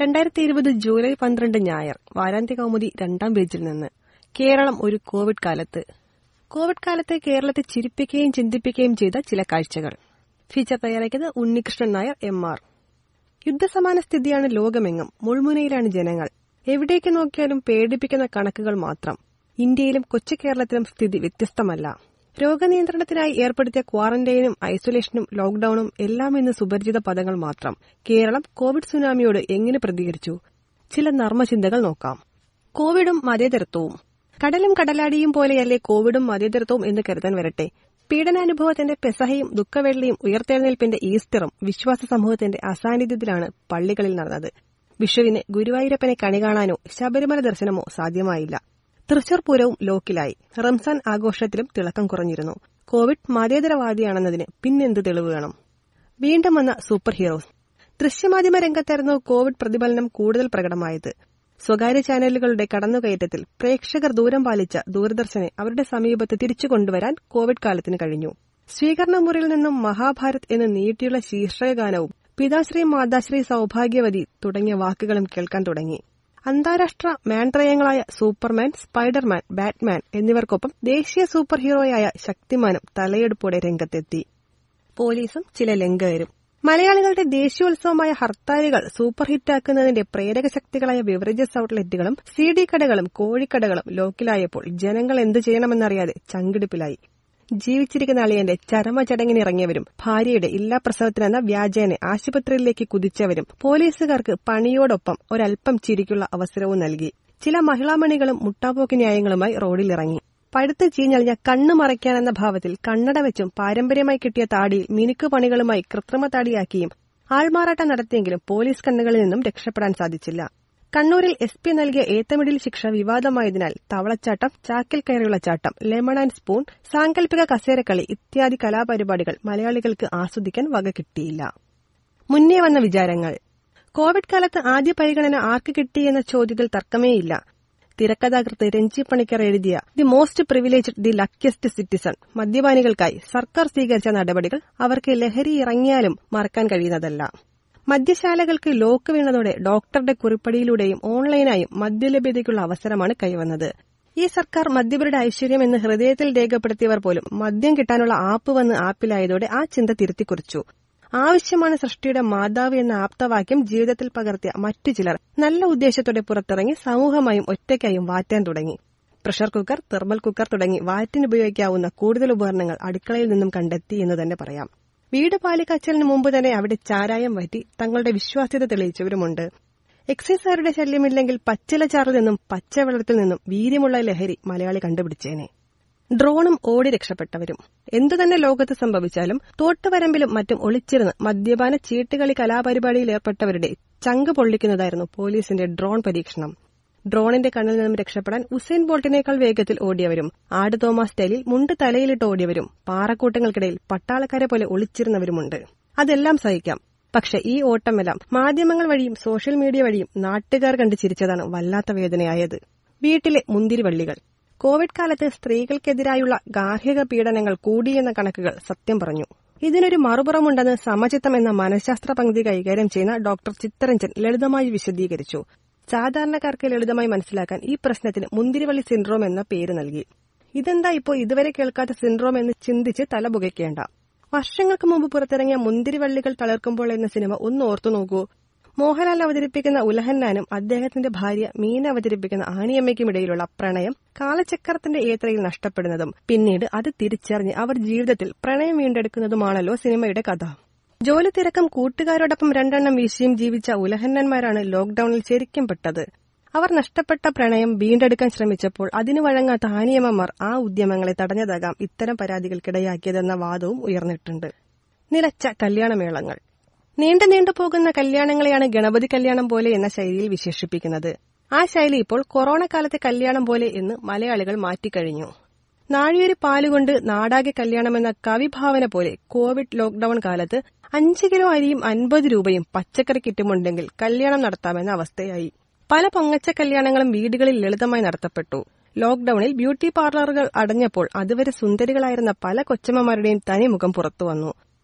രണ്ടായിരത്തി ഇരുപത് ജൂലൈ പന്ത്രണ്ട് ഞായർ വാരാന്ത്യ കൗമുദി രണ്ടാം പേജിൽ നിന്ന് കേരളം ഒരു കോവിഡ് കാലത്ത് കോവിഡ് കാലത്ത് കേരളത്തെ ചിരിപ്പിക്കുകയും ചിന്തിപ്പിക്കുകയും ചെയ്ത ചില കാഴ്ചകൾ ഫീച്ചർ തയ്യാറാക്കിയത് ഉണ്ണികൃഷ്ണൻ നായർ എം ആർ യുദ്ധസമാന സ്ഥിതിയാണ് ലോകമെങ്ങും മുൾമുനയിലാണ് ജനങ്ങൾ എവിടേക്ക് നോക്കിയാലും പേടിപ്പിക്കുന്ന കണക്കുകൾ മാത്രം ഇന്ത്യയിലും കൊച്ചു കേരളത്തിലും സ്ഥിതി വ്യത്യസ്തമല്ല രോഗനിയന്ത്രണത്തിനായി ഏർപ്പെടുത്തിയ ക്വാറന്റൈനും ഐസൊലേഷനും ലോക്ഡൌണും എല്ലാം ഇന്ന് സുപരിചിത പദങ്ങൾ മാത്രം കേരളം കോവിഡ് സുനാമിയോട് എങ്ങനെ പ്രതികരിച്ചു ചില നർമ്മചിന്തകൾ നോക്കാം കോവിഡും മതേതരത്വവും കടലും കടലാടിയും പോലെയല്ലേ കോവിഡും മതേതരത്വവും എന്ന് കരുതാൻ വരട്ടെ പീഡനാനുഭവത്തിന്റെ പെസഹയും ദുഃഖവെള്ളിയും ഉയർത്തെഴുന്നേൽപ്പിന്റെ ഈസ്റ്ററും വിശ്വാസ സമൂഹത്തിന്റെ അസാന്നിധ്യത്തിലാണ് പള്ളികളിൽ നടന്നത് വിഷുവിന് ഗുരുവായൂരപ്പനെ കണി കാണാനോ ശബരിമല ദർശനമോ സാധ്യമായില്ല തൃശൂർ പൂരവും ലോക്കിലായി റംസാൻ ആഘോഷത്തിലും തിളക്കം കുറഞ്ഞിരുന്നു കോവിഡ് മതേതരവാദിയാണെന്നതിന് പിന്നെന്ത് തെളിവ് വേണം വീണ്ടും വന്ന സൂപ്പർ ഹീറോസ് ദൃശ്യമാധ്യമ രംഗത്തായിരുന്നു കോവിഡ് പ്രതിഫലനം കൂടുതൽ പ്രകടമായത് സ്വകാര്യ ചാനലുകളുടെ കടന്നുകയറ്റത്തിൽ പ്രേക്ഷകർ ദൂരം പാലിച്ച ദൂരദർശനെ അവരുടെ സമീപത്ത് തിരിച്ചു കൊണ്ടുവരാൻ കോവിഡ് കാലത്തിന് കഴിഞ്ഞു സ്വീകരണ മുറിയിൽ നിന്നും മഹാഭാരത് എന്ന് നീട്ടിയുള്ള ശീർഷകഗാനവും പിതാശ്രീ മാതാശ്രീ സൌഭാഗ്യവതി തുടങ്ങിയ വാക്കുകളും കേൾക്കാൻ തുടങ്ങി അന്താരാഷ്ട്ര മാൻത്രയങ്ങളായ സൂപ്പർമാൻ സ്പൈഡർമാൻ ബാറ്റ്മാൻ എന്നിവർക്കൊപ്പം ദേശീയ സൂപ്പർ ഹീറോയായ ശക്തിമാനും തലയെടുപ്പോടെ രംഗത്തെത്തി പോലീസും ചില ലംഘകരും മലയാളികളുടെ ദേശീയോത്സവമായ ഹർത്താലുകൾ സൂപ്പർ ഹിറ്റാക്കുന്നതിന്റെ പ്രേരക ശക്തികളായ ബിവറേജസ് ഔട്ട്ലെറ്റുകളും സി ഡി കടകളും കോഴിക്കടകളും ലോക്കിലായപ്പോൾ ജനങ്ങൾ എന്തു ചെയ്യണമെന്നറിയാതെ ചങ്കിടിപ്പിലായി ജീവിച്ചിരിക്കുന്ന അളിയന്റെ ചരമചടങ്ങിനിറങ്ങിയവരും ഭാര്യയുടെ ഇല്ലാ പ്രസവത്തിനെന്ന വ്യാജേനെ ആശുപത്രിയിലേക്ക് കുതിച്ചവരും പോലീസുകാർക്ക് പണിയോടൊപ്പം ഒരൽപ്പം ചിരിക്കുള്ള അവസരവും നൽകി ചില മഹിളാമണികളും മുട്ടാപ്പോക്ക് ന്യായങ്ങളുമായി റോഡിലിറങ്ങി പഴുത്ത് ചീഞ്ഞളിഞ്ഞ കണ്ണു മറയ്ക്കാനെന്ന ഭാവത്തിൽ കണ്ണട വെച്ചും പാരമ്പര്യമായി കിട്ടിയ താടിയിൽ മിനുക്ക് പണികളുമായി കൃത്രിമ താടിയാക്കിയും ആൾമാറാട്ടം നടത്തിയെങ്കിലും പോലീസ് കണ്ണുകളിൽ നിന്നും രക്ഷപ്പെടാൻ സാധിച്ചില്ല കണ്ണൂരിൽ എസ് പി നൽകിയ ഏത്തമിടിൽ ശിക്ഷ വിവാദമായതിനാൽ തവളച്ചാട്ടം ചാക്കിൽ കയറിയുള്ള ചാട്ടം ലെമൺ ആൻഡ് സ്പൂൺ സാങ്കല്പിക കസേരക്കളി ഇത്യാദി കലാപരിപാടികൾ മലയാളികൾക്ക് ആസ്വദിക്കാൻ വക കിട്ടിയില്ല മുന്നേ വന്ന വിചാരങ്ങൾ കോവിഡ് കാലത്ത് ആദ്യ പരിഗണന ആർക്ക് കിട്ടിയെന്ന ചോദ്യത്തിൽ തർക്കമേയില്ല തിരക്കഥാകൃത്ത് രഞ്ജി പണിക്കർ എഴുതിയ the most privileged the luckiest citizen മദ്യപാനികൾക്കായി സർക്കാർ സ്വീകരിച്ച നടപടികൾ അവർക്ക് ലഹരി ഇറങ്ങിയാലും മറക്കാൻ കഴിയുന്നതല്ല മദ്യശാലകൾക്ക് ലോക്ക് വീണതോടെ ഡോക്ടറുടെ കുറിപ്പടിയിലൂടെയും ഓൺലൈനായും മദ്യലഭ്യതയ്ക്കുള്ള അവസരമാണ് കൈവന്നത് ഈ സർക്കാർ മദ്യപരുടെ ഐശ്വര്യം എന്ന് ഹൃദയത്തിൽ രേഖപ്പെടുത്തിയവർ പോലും മദ്യം കിട്ടാനുള്ള ആപ്പ് വന്ന് ആപ്പിലായതോടെ ആ ചിന്ത തിരുത്തിക്കുറിച്ചു ആവശ്യമാണ് സൃഷ്ടിയുടെ മാതാവ് എന്ന ആപ്തവാക്യം ജീവിതത്തിൽ പകർത്തിയ മറ്റു ചിലർ നല്ല ഉദ്ദേശത്തോടെ പുറത്തിറങ്ങി സമൂഹമായും ഒറ്റയ്ക്കായും വാറ്റാൻ തുടങ്ങി പ്രഷർ കുക്കർ തെർമൽ കുക്കർ തുടങ്ങി വാറ്റിനുപയോഗിക്കാവുന്ന കൂടുതൽ ഉപകരണങ്ങൾ അടുക്കളയിൽ നിന്നും കണ്ടെത്തി എന്ന് തന്നെ പറയാം വീട് പാലിക്കച്ചലിന് മുമ്പ് തന്നെ അവിടെ ചാരായം വറ്റി തങ്ങളുടെ വിശ്വാസ്യത തെളിയിച്ചവരുമുണ്ട് എക്സൈസുകാരുടെ ശല്യമില്ലെങ്കിൽ പച്ചിലച്ചാറിൽ നിന്നും പച്ചവെള്ളത്തിൽ നിന്നും വീര്യമുള്ള ലഹരി മലയാളി കണ്ടുപിടിച്ചേനെ ഡ്രോണും ഓടി രക്ഷപ്പെട്ടവരും എന്തുതന്നെ ലോകത്ത് സംഭവിച്ചാലും തോട്ടുവരമ്പിലും മറ്റും ഒളിച്ചിരുന്ന് മദ്യപാന ചീട്ടുകളി കലാപരിപാടിയിൽ ഏർപ്പെട്ടവരുടെ ചങ്ക് പൊള്ളിക്കുന്നതായിരുന്നു പോലീസിന്റെ ഡ്രോൺ പരീക്ഷണം ഡ്രോണിന്റെ കണ്ണിൽ നിന്നും രക്ഷപ്പെടാൻ ഉസൈൻ ബോൾട്ടിനേക്കാൾ വേഗത്തിൽ ഓടിയവരും ആട് തോമസ് സ്റ്റൈലിൽ മുണ്ട് തലയിലിട്ട് ഓടിയവരും പാറക്കൂട്ടങ്ങൾക്കിടയിൽ പട്ടാളക്കാരെ പോലെ ഒളിച്ചിരുന്നവരുമുണ്ട് അതെല്ലാം സഹിക്കാം പക്ഷെ ഈ ഓട്ടമെല്ലാം മാധ്യമങ്ങൾ വഴിയും സോഷ്യൽ മീഡിയ വഴിയും നാട്ടുകാർ കണ്ട് ചിരിച്ചതാണ് വല്ലാത്ത വേദനയായത് വീട്ടിലെ മുന്തിരിവള്ളികൾ കോവിഡ് കാലത്ത് സ്ത്രീകൾക്കെതിരായുള്ള ഗാർഹിക പീഡനങ്ങൾ കൂടിയെന്ന കണക്കുകൾ സത്യം പറഞ്ഞു ഇതിനൊരു മറുപുറമുണ്ടെന്ന് സമചിത്തം എന്ന മനഃശാസ്ത്ര പങ്ക്തി കൈകാര്യം ചെയ്യുന്ന ഡോക്ടർ ചിത്തരഞ്ജൻ ലളിതമായി വിശദീകരിച്ചു സാധാരണക്കാർക്ക് ലളിതമായി മനസ്സിലാക്കാൻ ഈ പ്രശ്നത്തിന് മുന്തിരിവള്ളി സിൻഡ്രോം എന്ന പേര് നൽകി ഇതെന്താ ഇപ്പോൾ ഇതുവരെ കേൾക്കാത്ത സിൻഡ്രോം എന്ന് ചിന്തിച്ച് തലപുകയ്ക്കേണ്ട വർഷങ്ങൾക്ക് മുമ്പ് പുറത്തിറങ്ങിയ മുന്തിരിവള്ളികൾ തളർക്കുമ്പോൾ എന്ന സിനിമ ഒന്ന് ഓർത്തു നോക്കൂ മോഹൻലാൽ അവതരിപ്പിക്കുന്ന ഉലഹന്നാനും അദ്ദേഹത്തിന്റെ ഭാര്യ മീന അവതരിപ്പിക്കുന്ന ആണിയമ്മയ്ക്കും ഇടയിലുള്ള പ്രണയം കാലചക്രത്തിന്റെ ഏത്രയിൽ നഷ്ടപ്പെടുന്നതും പിന്നീട് അത് തിരിച്ചറിഞ്ഞ് അവർ ജീവിതത്തിൽ പ്രണയം വീണ്ടെടുക്കുന്നതുമാണല്ലോ സിനിമയുടെ കഥ ജോലി തിരക്കം കൂട്ടുകാരോടൊപ്പം രണ്ടെണ്ണം വീശിയും ജീവിച്ച ഉലഹന്നന്മാരാണ് ലോക്ഡൌണിൽ ശരിക്കും പെട്ടത് അവർ നഷ്ടപ്പെട്ട പ്രണയം വീണ്ടെടുക്കാൻ ശ്രമിച്ചപ്പോൾ അതിനു വഴങ്ങാത്ത ആനിയമ്മമാർ ആ ഉദ്യമങ്ങളെ തടഞ്ഞതാകാം ഇത്തരം പരാതികൾക്കിടയാക്കിയതെന്ന വാദവും ഉയർന്നിട്ടുണ്ട് നിലച്ച കല്യാണമേളങ്ങൾ നീണ്ടു നീണ്ടു പോകുന്ന കല്യാണങ്ങളെയാണ് ഗണപതി കല്യാണം പോലെ എന്ന ശൈലിയിൽ വിശേഷിപ്പിക്കുന്നത് ആ ശൈലി ഇപ്പോൾ കൊറോണ കാലത്തെ കല്യാണം പോലെ എന്ന് മലയാളികൾ മാറ്റിക്കഴിഞ്ഞു നാഴിയൊരു പാലുകൊണ്ട് നാടാകെ കല്യാണമെന്ന കവിഭാവന പോലെ കോവിഡ് ലോക്ഡൌൺ കാലത്ത് അഞ്ച് കിലോ അരിയും അൻപത് രൂപയും പച്ചക്കറി കിറ്റുമുണ്ടെങ്കിൽ കല്യാണം നടത്താമെന്ന അവസ്ഥയായി പല പൊങ്ങച്ച കല്യാണങ്ങളും വീടുകളിൽ ലളിതമായി നടത്തപ്പെട്ടു ലോക്ഡൌണിൽ ബ്യൂട്ടി പാർലറുകൾ അടഞ്ഞപ്പോൾ അതുവരെ സുന്ദരികളായിരുന്ന പല കൊച്ചമ്മമാരുടെയും തനിമുഖം പുറത്തുവന്നു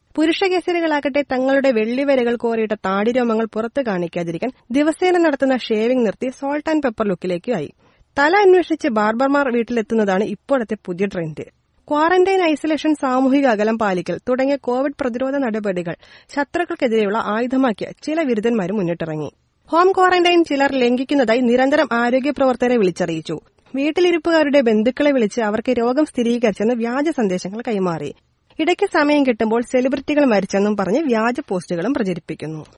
പുരുഷ കേസരികളാകട്ടെ തങ്ങളുടെ വെള്ളിവരകൾ കോറിയിട്ട താടിരോമങ്ങൾ പുറത്തു കാണിക്കാതിരിക്കാൻ ദിവസേന നടത്തുന്ന ഷേവിംഗ് നിർത്തി സോൾട്ട് ആൻഡ് പെപ്പർ ലുക്കിലേക്ക് ആയി തല അന്വേഷിച്ച് ബാർബർമാർ വീട്ടിലെത്തുന്നതാണ് ഇപ്പോഴത്തെ പുതിയ ട്രെൻഡ് ക്വാറന്റൈൻ ഐസൊലേഷൻ സാമൂഹിക അകലം പാലിക്കൽ തുടങ്ങിയ കോവിഡ് പ്രതിരോധ നടപടികൾ ശത്രുക്കൾക്കെതിരെയുള്ള ആയുധമാക്കിയ ചില വിരുദ്ധന്മാരും മുന്നിട്ടിറങ്ങി ഹോം ക്വാറന്റൈൻ ചിലർ ലംഘിക്കുന്നതായി നിരന്തരം ആരോഗ്യ പ്രവർത്തകരെ വിളിച്ചറിയിച്ചു വീട്ടിലിരിപ്പുകാരുടെ ബന്ധുക്കളെ വിളിച്ച് അവർക്ക് രോഗം സ്ഥിരീകരിച്ചെന്ന് വ്യാജ സന്ദേശങ്ങൾ കൈമാറി ഇടയ്ക്ക് സമയം കിട്ടുമ്പോൾ സെലിബ്രിറ്റികൾ മരിച്ചെന്നും പറഞ്ഞ് വ്യാജ പോസ്റ്റുകളും പ്രചരിപ്പിക്കുന്നു